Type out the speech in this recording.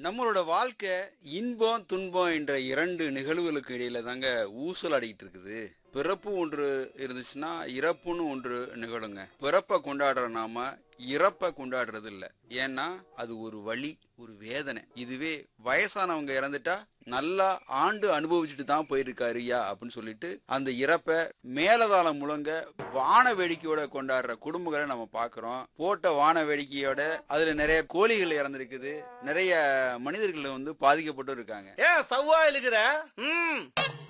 நம்மளோட வாழ்க்கை இன்பம் துன்பம் என்ற இரண்டு நிகழ்வுகளுக்கு இடையில தாங்க ஊசல் அடிக்கிட்டு இருக்குது பிறப்பு ஒன்று இருந்துச்சுன்னா இறப்புன்னு ஒன்று நிகழுங்க பிறப்பை கொண்டாடுற நாம இறப்பை கொண்டாடுறது இல்ல ஏன்னா அது ஒரு வழி ஒரு வேதனை இதுவே வயசானவங்க இறந்துட்டா நல்லா ஆண்டு அனுபவிச்சுட்டு தான் போயிருக்காருயா அப்படின்னு சொல்லிட்டு அந்த இறப்பை மேலதாளம் முழங்க வான வேடிக்கையோட கொண்டாடுற குடும்பங்களை நம்ம பார்க்கிறோம் போட்ட வான வேடிக்கையோட அதுல நிறைய கோழிகள் இறந்திருக்குது நிறைய மனிதர்கள் வந்து பாதிக்கப்பட்டு இருக்காங்க ஏன் சவ்வா இழுக்கிற ம்